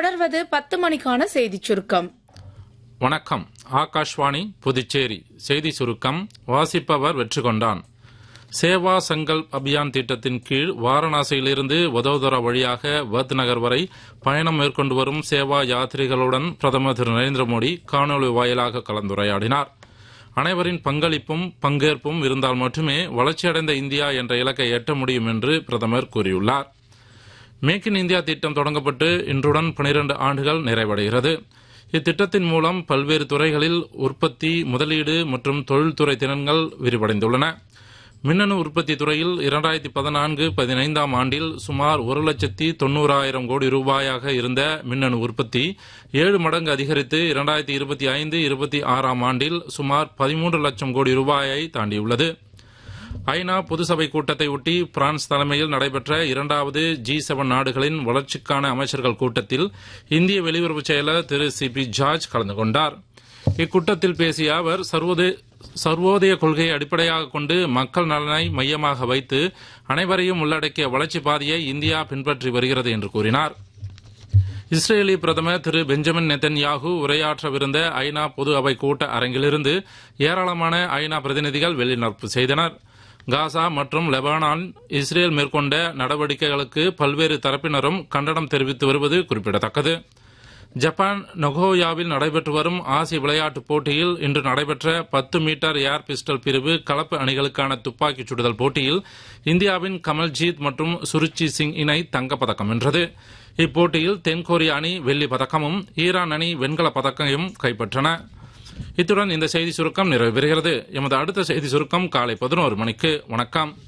தொடர்வது பத்து மணிக்கான செய்திச் சுருக்கம் வணக்கம் ஆகாஷ்வாணி புதுச்சேரி செய்தி சுருக்கம் வாசிப்பவர் வெற்றி கொண்டான் சேவா சங்கல்ப் அபியான் திட்டத்தின் கீழ் வாரணாசியிலிருந்து வதோதரா வழியாக வத் நகர் வரை பயணம் மேற்கொண்டு வரும் சேவா யாத்ரிகளுடன் பிரதமர் திரு நரேந்திர மோடி காணொலி வாயிலாக கலந்துரையாடினார் அனைவரின் பங்களிப்பும் பங்கேற்பும் இருந்தால் மட்டுமே வளர்ச்சியடைந்த இந்தியா என்ற இலக்கை எட்ட முடியும் என்று பிரதமர் கூறியுள்ளார் மேக் இன் இந்தியா திட்டம் தொடங்கப்பட்டு இன்றுடன் 12 ஆண்டுகள் நிறைவடைகிறது இத்திட்டத்தின் மூலம் பல்வேறு துறைகளில் உற்பத்தி முதலீடு மற்றும் தொழில்துறை திறன்கள் விரிவடைந்துள்ளன மின்னணு உற்பத்தி துறையில் இரண்டாயிரத்தி பதினான்கு பதினைந்தாம் ஆண்டில் சுமார் ஒரு லட்சத்தி தொண்ணூறாயிரம் கோடி ரூபாயாக இருந்த மின்னணு உற்பத்தி ஏழு மடங்கு அதிகரித்து இரண்டாயிரத்தி இருபத்தி ஐந்து இருபத்தி ஆறாம் ஆண்டில் சுமார் பதிமூன்று லட்சம் கோடி ரூபாயை தாண்டியுள்ளது ஐநா பொதுசபை கூட்டத்தை ஒட்டி பிரான்ஸ் தலைமையில் நடைபெற்ற இரண்டாவது ஜி செவன் நாடுகளின் வளர்ச்சிக்கான அமைச்சர்கள் கூட்டத்தில் இந்திய வெளியுறவு செயலர் திரு சி பி ஜார்ஜ் கலந்து கொண்டார் இக்கூட்டத்தில் பேசிய அவர் சர்வோதய சர்வோதய கொள்கையை அடிப்படையாக கொண்டு மக்கள் நலனை மையமாக வைத்து அனைவரையும் உள்ளடக்கிய வளர்ச்சி பாதையை இந்தியா பின்பற்றி வருகிறது என்று கூறினார் இஸ்ரேலிய பிரதமர் திரு பெஞ்சமின் நெத்தன்யாகு உரையாற்றவிருந்த ஐநா பொது அவை கூட்ட அரங்கிலிருந்து ஏராளமான ஐநா பிரதிநிதிகள் வெளிநடப்பு செய்தனர் காசா மற்றும் லெபனான் இஸ்ரேல் மேற்கொண்ட நடவடிக்கைகளுக்கு பல்வேறு தரப்பினரும் கண்டனம் தெரிவித்து வருவது குறிப்பிடத்தக்கது ஜப்பான் நொகோயாவில் நடைபெற்று வரும் ஆசிய விளையாட்டுப் போட்டியில் இன்று நடைபெற்ற பத்து மீட்டர் ஏர் பிஸ்டல் பிரிவு கலப்பு அணிகளுக்கான துப்பாக்கிச் சுடுதல் போட்டியில் இந்தியாவின் கமல்ஜீத் மற்றும் சுருச்சி சிங் இணை தங்கப்பதக்கம் வென்றது இப்போட்டியில் தென்கொரிய அணி வெள்ளி பதக்கமும் ஈரான் அணி வெண்கலப் பதக்கமும் கைப்பற்றன இத்துடன் இந்த செய்தி சுருக்கம் நிறைவு பெறுகிறது எமது அடுத்த செய்தி சுருக்கம் காலை பதினோரு மணிக்கு வணக்கம்